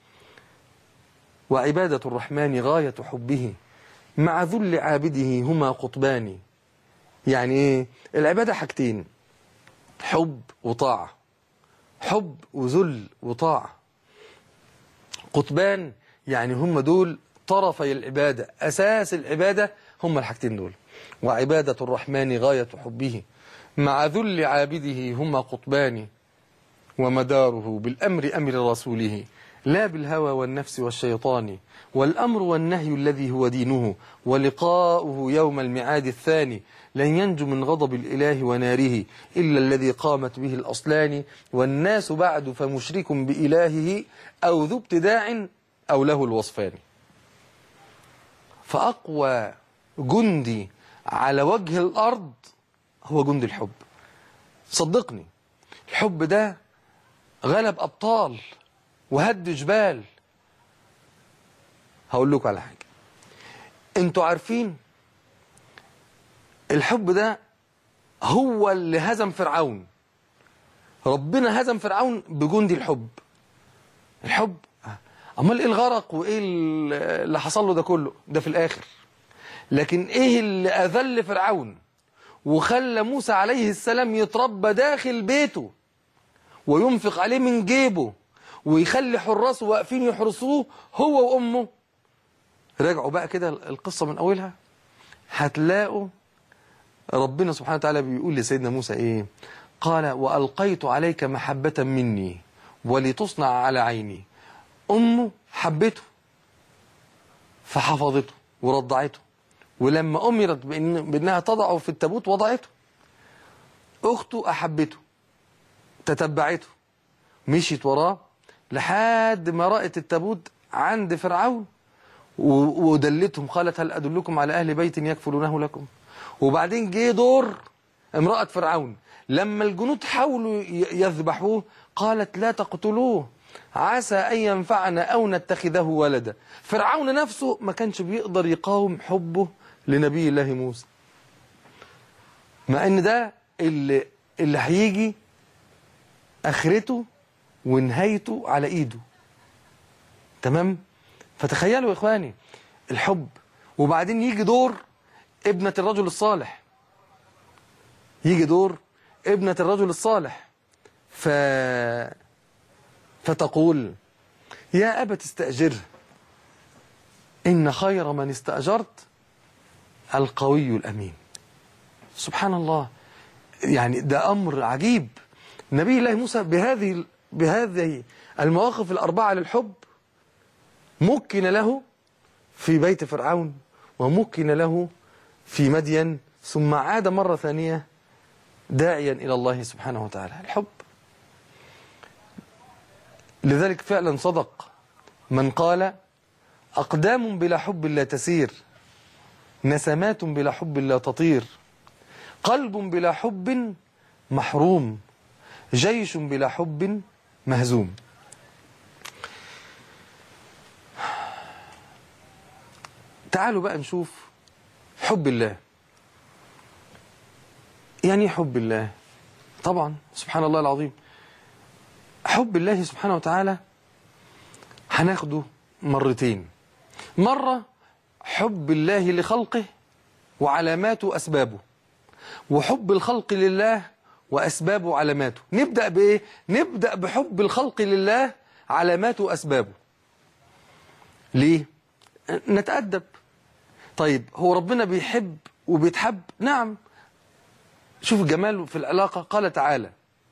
وعباده الرحمن غايه حبه مع ذل عابده هما قطبان يعني ايه العباده حاجتين حب وطاعه حب وذل وطاعة قطبان يعني هم دول طرفي العبادة أساس العبادة هم الحاجتين دول وعبادة الرحمن غاية حبه مع ذل عابده هما قطبان ومداره بالأمر أمر رسوله لا بالهوى والنفس والشيطان والأمر والنهي الذي هو دينه ولقاؤه يوم الميعاد الثاني لن ينجو من غضب الإله وناره إلا الذي قامت به الأصلان والناس بعد فمشرك بإلهه أو ذو ابتداع أو له الوصفان فأقوى جندي على وجه الأرض هو جند الحب صدقني الحب ده غلب أبطال وهد جبال هقول لكم على حاجة انتوا عارفين الحب ده هو اللي هزم فرعون ربنا هزم فرعون بجندي الحب الحب امال ايه الغرق وايه اللي حصل له ده كله ده في الاخر لكن ايه اللي اذل فرعون وخلى موسى عليه السلام يتربى داخل بيته وينفق عليه من جيبه ويخلي حراسه واقفين يحرسوه هو وامه راجعوا بقى كده القصة من أولها هتلاقوا ربنا سبحانه وتعالى بيقول لسيدنا موسى إيه قال وألقيت عليك محبة مني ولتصنع على عيني أمه حبته فحفظته ورضعته ولما أمرت بإن بأنها تضعه في التابوت وضعته أخته أحبته تتبعته مشيت وراه لحد ما رأت التابوت عند فرعون ودلتهم قالت هل أدلكم على أهل بيت يكفلونه لكم وبعدين جه دور امرأة فرعون لما الجنود حاولوا يذبحوه قالت لا تقتلوه عسى أن ينفعنا أو نتخذه ولدا فرعون نفسه ما كانش بيقدر يقاوم حبه لنبي الله موسى مع ان ده اللي, اللي هيجي اخرته ونهايته على ايده تمام فتخيلوا يا اخواني الحب وبعدين يجي دور ابنة الرجل الصالح يجي دور ابنة الرجل الصالح ف... فتقول يا أبت استأجره إن خير من استأجرت القوي الأمين سبحان الله يعني ده أمر عجيب نبي الله موسى بهذه بهذه المواقف الأربعة للحب مكن له في بيت فرعون ومكن له في مدين ثم عاد مرة ثانية داعيا إلى الله سبحانه وتعالى الحب لذلك فعلا صدق من قال أقدام بلا حب لا تسير نسمات بلا حب لا تطير قلب بلا حب محروم جيش بلا حب مهزوم تعالوا بقى نشوف حب الله يعني ايه حب الله طبعا سبحان الله العظيم حب الله سبحانه وتعالى هناخده مرتين مرة حب الله لخلقه وعلاماته وأسبابه وحب الخلق لله وأسبابه وعلاماته نبدأ بإيه؟ نبدأ بحب الخلق لله علاماته وأسبابه ليه؟ نتأدب طيب هو ربنا بيحب وبيتحب نعم شوف الجمال في العلاقة قال تعالى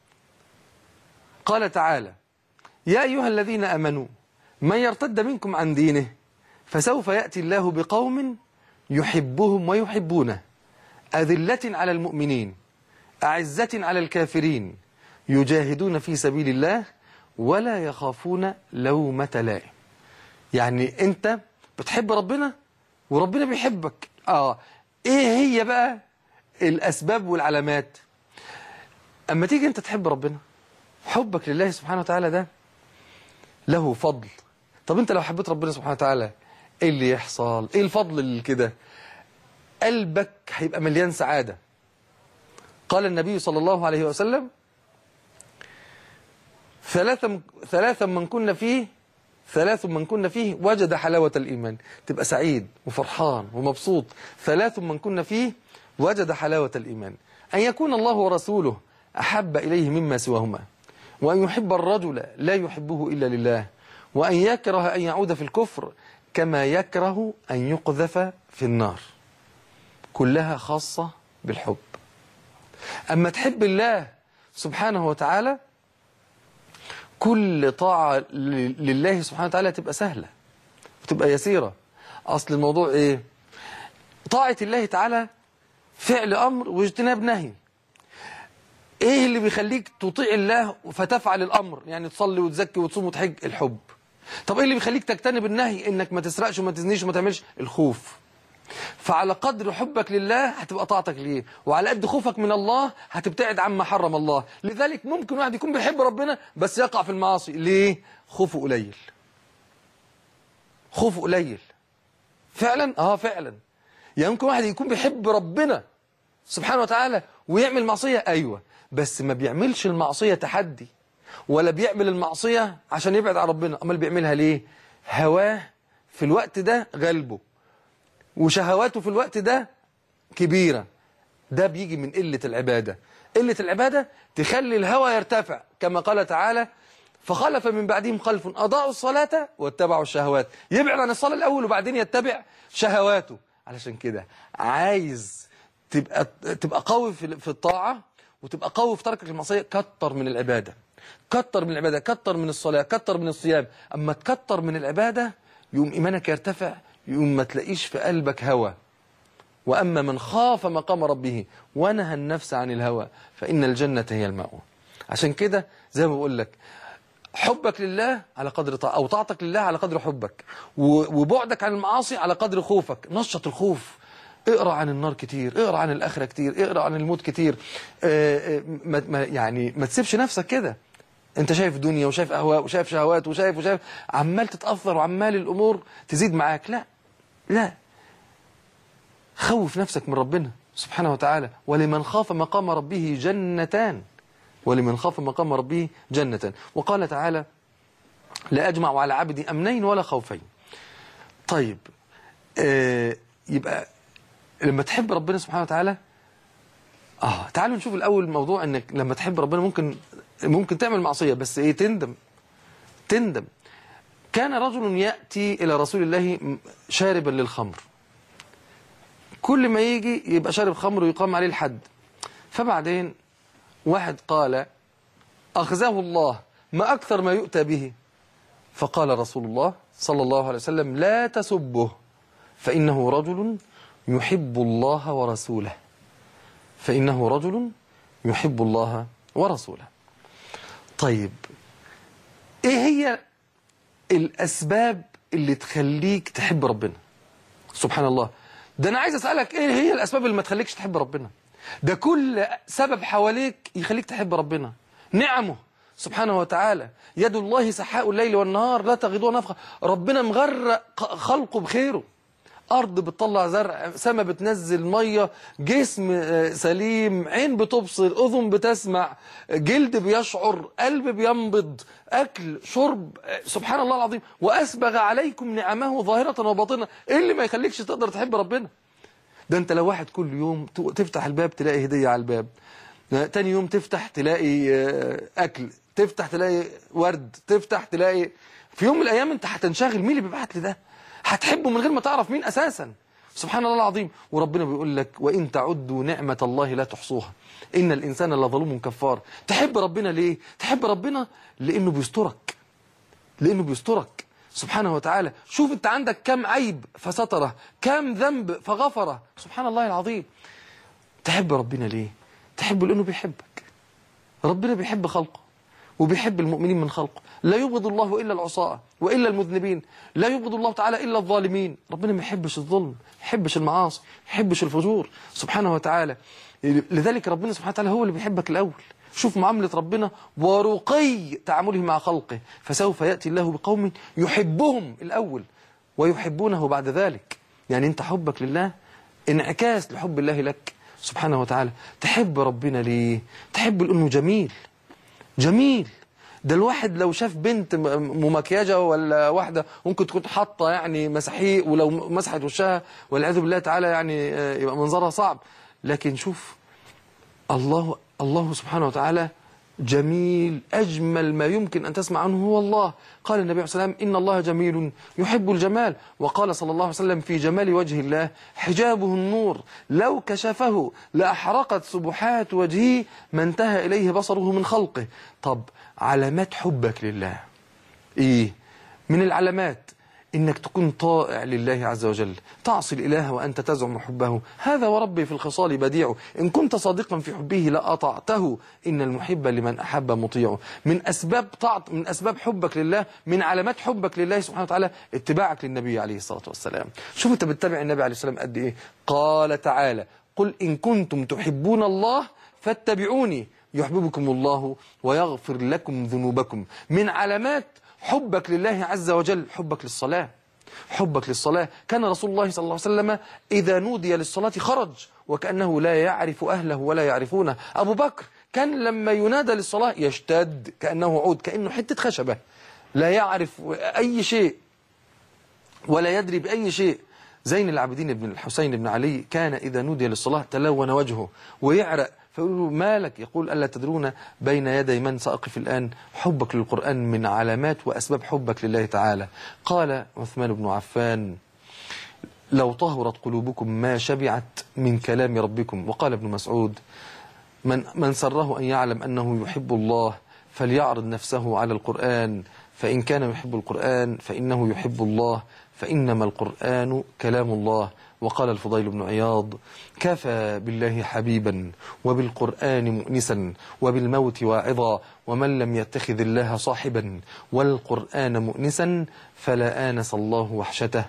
قال تعالى يا أيها الذين أمنوا من يرتد منكم عن دينه فسوف يأتي الله بقوم يحبهم ويحبونه أذلة على المؤمنين أعزة على الكافرين يجاهدون في سبيل الله ولا يخافون لومة لائم يعني أنت بتحب ربنا وربنا بيحبك آه إيه هي بقى الأسباب والعلامات أما تيجي أنت تحب ربنا حبك لله سبحانه وتعالى ده له فضل طب أنت لو حبيت ربنا سبحانه وتعالى إيه اللي يحصل إيه الفضل اللي كده قلبك هيبقى مليان سعادة قال النبي صلى الله عليه وسلم ثلاثة ثلاثة من كنا فيه ثلاث من كنا فيه وجد حلاوة الإيمان تبقى سعيد وفرحان ومبسوط ثلاث من كنا فيه وجد حلاوة الإيمان أن يكون الله ورسوله أحب إليه مما سواهما وأن يحب الرجل لا يحبه إلا لله وأن يكره أن يعود في الكفر كما يكره أن يقذف في النار كلها خاصة بالحب أما تحب الله سبحانه وتعالى كل طاعة لله سبحانه وتعالى تبقى سهلة وتبقى يسيرة أصل الموضوع إيه طاعة الله تعالى فعل أمر واجتناب نهي إيه اللي بيخليك تطيع الله فتفعل الأمر يعني تصلي وتزكي وتصوم وتحج الحب طب إيه اللي بيخليك تجتنب النهي إنك ما تسرقش وما تزنيش وما تعملش الخوف فعلى قدر حبك لله هتبقى طاعتك ليه وعلى قد خوفك من الله هتبتعد عما حرم الله لذلك ممكن واحد يكون بيحب ربنا بس يقع في المعاصي ليه خوفه قليل خوفه قليل فعلا اه فعلا يعني ممكن واحد يكون بيحب ربنا سبحانه وتعالى ويعمل معصية ايوه بس ما بيعملش المعصية تحدي ولا بيعمل المعصية عشان يبعد عن ربنا امال بيعملها ليه هواه في الوقت ده غلبه وشهواته في الوقت ده كبيرة ده بيجي من قلة العبادة قلة العبادة تخلي الهوى يرتفع كما قال تعالى فخلف من بعدهم خلف أضاعوا الصلاة واتبعوا الشهوات يبعد عن الصلاة الأول وبعدين يتبع شهواته علشان كده عايز تبقى تبقى قوي في في الطاعة وتبقى قوي في ترك المعصية كتر من العبادة كتر من العبادة كتر من الصلاة كتر من الصيام أما تكتر من العبادة يقوم إيمانك يرتفع يقوم ما تلاقيش في قلبك هوى وأما من خاف مقام ربه ونهى النفس عن الهوى فإن الجنة هي المأوى عشان كده زي ما بقول لك حبك لله على قدر طاعة أو طاعتك لله على قدر حبك وبعدك عن المعاصي على قدر خوفك نشط الخوف اقرا عن النار كتير اقرا عن الآخرة كتير اقرا عن الموت كتير اه ما يعني ما تسيبش نفسك كده انت شايف دنيا وشايف اهواء وشايف شهوات وشايف وشايف عمال تتأثر وعمال الأمور تزيد معاك لا لا خوف نفسك من ربنا سبحانه وتعالى ولمن خاف مقام ربه جنتان ولمن خاف مقام ربه جنة وقال تعالى لا أجمع على عبدي أمنين ولا خوفين طيب آه يبقى لما تحب ربنا سبحانه وتعالى آه تعالوا نشوف الأول موضوع أنك لما تحب ربنا ممكن ممكن تعمل معصية بس إيه تندم تندم كان رجل يأتي إلى رسول الله شاربا للخمر كل ما يجي يبقى شارب خمر ويقام عليه الحد فبعدين واحد قال أخزاه الله ما أكثر ما يؤتى به فقال رسول الله صلى الله عليه وسلم لا تسبه فإنه رجل يحب الله ورسوله فإنه رجل يحب الله ورسوله طيب إيه هي الأسباب اللي تخليك تحب ربنا سبحان الله ده أنا عايز أسألك إيه هي الأسباب اللي ما تخليكش تحب ربنا ده كل سبب حواليك يخليك تحب ربنا نعمه سبحانه وتعالى يد الله سحاء الليل والنهار لا تغضوا نفخة ربنا مغرق خلقه بخيره أرض بتطلع زرع سما بتنزل مية جسم آه، سليم عين بتبصر أذن بتسمع جلد بيشعر قلب بينبض أكل شرب آه، سبحان الله العظيم وأسبغ عليكم نعمه ظاهرة وباطنة إيه اللي ما يخليكش تقدر تحب ربنا ده انت لو واحد كل يوم ت- تفتح الباب تلاقي هدية على الباب آه، تاني يوم تفتح تلاقي آه، أكل تفتح تلاقي ورد تفتح تلاقي في يوم من الأيام انت هتنشغل مين اللي بيبعت لي ده هتحبه من غير ما تعرف مين أساسا سبحان الله العظيم وربنا بيقول لك وإن تعدوا نعمة الله لا تحصوها إن الإنسان لظلوم كفار تحب ربنا ليه تحب ربنا لأنه بيسترك لأنه بيسترك سبحانه وتعالى شوف انت عندك كم عيب فستره كم ذنب فغفره سبحان الله العظيم تحب ربنا ليه تحبه لأنه بيحبك ربنا بيحب خلقه وبيحب المؤمنين من خلقه لا يبغض الله إلا العصاة وإلا المذنبين لا يبغض الله تعالى إلا الظالمين ربنا ما يحبش الظلم ما يحبش المعاصي ما يحبش الفجور سبحانه وتعالى لذلك ربنا سبحانه وتعالى هو اللي بيحبك الأول شوف معاملة ربنا ورقي تعامله مع خلقه فسوف يأتي الله بقوم يحبهم الأول ويحبونه بعد ذلك يعني أنت حبك لله انعكاس لحب الله لك سبحانه وتعالى تحب ربنا ليه تحب لأنه جميل جميل ده الواحد لو شاف بنت م- ممكيجة ولا واحدة ممكن تكون حاطة يعني مساحيق ولو مسحت وشها والعياذ بالله تعالى يعني آه، يبقى منظرها صعب لكن شوف الله الله سبحانه وتعالى جميل أجمل ما يمكن أن تسمع عنه هو الله قال النبي عليه الصلاة والسلام إن الله جميل يحب الجمال وقال صلى الله عليه وسلم في جمال وجه الله حجابه النور لو كشفه لأحرقت سبحات وجهه ما انتهى إليه بصره من خلقه طب علامات حبك لله إيه من العلامات إنك تكون طائع لله عز وجل تعصي الإله وأنت تزعم حبه هذا وربي في الخصال بديع إن كنت صادقا في حبه لأطعته إن المحب لمن أحب مطيع من أسباب طاعت من أسباب حبك لله من علامات حبك لله سبحانه وتعالى اتباعك للنبي عليه الصلاة والسلام شوف أنت بتتبع النبي عليه السلام قد إيه قال تعالى قل إن كنتم تحبون الله فاتبعوني يحببكم الله ويغفر لكم ذنوبكم من علامات حبك لله عز وجل حبك للصلاة حبك للصلاة كان رسول الله صلى الله عليه وسلم إذا نودي للصلاة خرج وكأنه لا يعرف أهله ولا يعرفونه أبو بكر كان لما ينادى للصلاة يشتد كأنه عود كأنه حتة خشبة لا يعرف أي شيء ولا يدري بأي شيء زين العابدين بن الحسين بن علي كان إذا نودي للصلاة تلون وجهه ويعرق فيقولوا ما لك يقول ألا تدرون بين يدي من سأقف الآن حبك للقرآن من علامات وأسباب حبك لله تعالى قال عثمان بن عفان لو طهرت قلوبكم ما شبعت من كلام ربكم وقال ابن مسعود من, من سره أن يعلم أنه يحب الله فليعرض نفسه على القرآن فإن كان يحب القرآن فإنه يحب الله فإنما القرآن كلام الله وقال الفضيل بن عياض كفى بالله حبيبا وبالقرآن مؤنسا وبالموت واعظا ومن لم يتخذ الله صاحبا والقرآن مؤنسا فلا آنس الله وحشته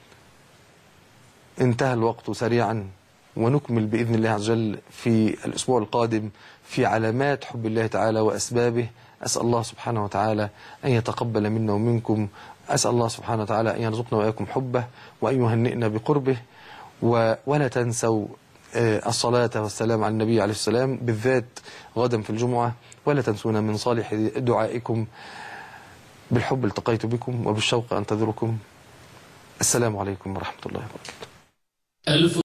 انتهى الوقت سريعا ونكمل بإذن الله عز وجل في الأسبوع القادم في علامات حب الله تعالى وأسبابه أسأل الله سبحانه وتعالى أن يتقبل منا ومنكم أسأل الله سبحانه وتعالى أن يرزقنا وإياكم حبه وأن يهنئنا بقربه و- ولا تنسوا آه، الصلاة والسلام على النبي عليه السلام بالذات غدا في الجمعة ولا تنسونا من صالح دعائكم بالحب التقيت بكم وبالشوق أنتظركم السلام عليكم ورحمة الله وبركاته ألف